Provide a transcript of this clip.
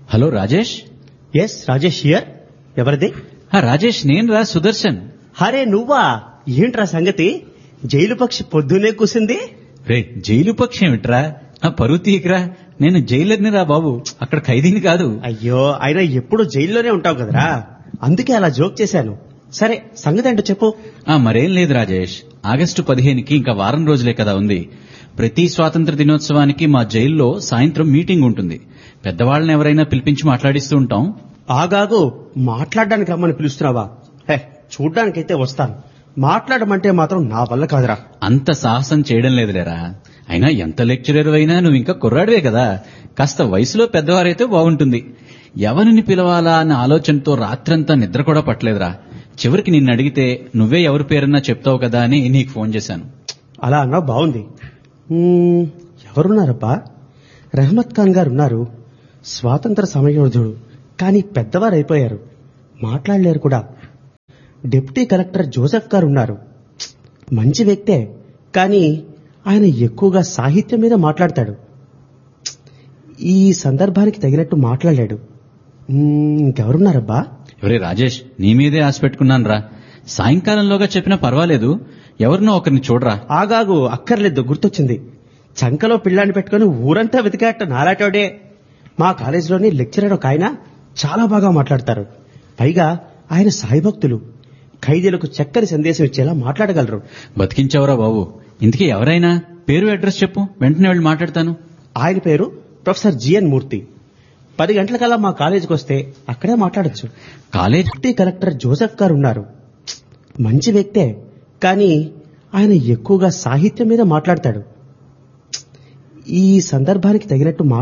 hello Rajesh yes Rajesh here ఎవరిది ఆ, రాజేష్ నేను రా సుదర్శన్ హరే నువ్వా ఏంట్రా సంగతి జైలు పక్షి పొద్దునే కూసింది రే జైలు పక్షి ఏమిట్రా నా పరువు తీయకరా నేను జైలర్ని రా బాబు అక్కడ ఖైదీని కాదు అయ్యో అయినా ఎప్పుడు జైల్లోనే ఉంటావు కదరా అందుకే అలా జోక్ చేశాను సరే సంగతి ఏంటో చెప్పు ఆ మరేం లేదు రాజేష్ ఆగస్టు పదిహేనుకి ఇంకా వారం రోజులే కదా ఉంది ప్రతి స్వాతంత్ర దినోత్సవానికి మా జైల్లో సాయంత్రం మీటింగ్ ఉంటుంది పెద్దవాళ్ళని ఎవరైనా పిలిపించి మాట్లాడిస్తూ ఉంటాం ఆగాగు మాట్లాడడానికి రమ్మని పిలుస్తున్నావా హే చూడ్డానికైతే వస్తాను మాట్లాడమంటే మాత్రం నా వల్ల కాదురా అంత సాహసం చేయడం లేదులేరా అయినా ఎంత లెక్చరర్ అయినా నువ్వు ఇంకా కుర్రాడివే కదా కాస్త వయసులో పెద్దవారైతే బాగుంటుంది ఎవరిని పిలవాలా అన్న ఆలోచనతో రాత్రంతా నిద్ర కూడా పట్టలేదురా చివరికి నిన్ను అడిగితే నువ్వే ఎవరి పేరన్నా చెప్తావు కదా అని నీకు ఫోన్ చేశాను అలా అన్నా బాగుంది మ్మ్, ఎవరున్నారబ్బా రెహమత్ ఖాన్ గారు ఉన్నారు స్వాతంత్ర సమయోధుడు కానీ పెద్దవారు అయిపోయారు మాట్లాడలేరు కూడా డిప్యూటీ కలెక్టర్ జోసెఫ్ గారు ఉన్నారు ప్చ్, మంచి వ్యక్తే కానీ ఆయన ఎక్కువగా సాహిత్యం మీద మాట్లాడతాడు ప్చ్, ఈ సందర్భానికి తగినట్టు మాట్లాడలేడు మ్మ్, ఇంకెవరున్నారబ్బా ఎవరే రాజేష్ నీ మీదే ఆశ పెట్టుకున్నాను రా సాయంకాలంలోగా చెప్పినా పర్వాలేదు ఎవరినో ఒకరిని చూడరా ఆగాగు అక్కర్లేదు గుర్తొచ్చింది చంకలో పిల్లాన్ని పెట్టుకుని ఊరంతా వెతికాట నాలాటోడే మా కాలేజీలోని లెక్చరర్ ఒక ఆయన చాలా బాగా మాట్లాడతారు పైగా ఆయన సాయిభక్తులు ఖైదీలకు చక్కని సందేశం ఇచ్చేలా మాట్లాడగలరు బతికించావురా బాబు ఇంతకీ ఎవరైనా పేరు అడ్రస్ చెప్పు వెంటనే వెళ్ళి మాట్లాడతాను ఆయన పేరు ప్రొఫెసర్ జిఎన్ మూర్తి పది గంటలకల్లా మా కాలేజీకి వస్తే అక్కడే మాట్లాడొచ్చు కాలేజ్ డిప్యూటీ కలెక్టర్ జోసెఫ్ గారు ఉన్నారు ప్చ్, మంచి వ్యక్తే కానీ ఆయన ఎక్కువగా సాహిత్యం మీద మాట్లాడతాడు ప్చ్, ఈ సందర్భానికి తగినట్టు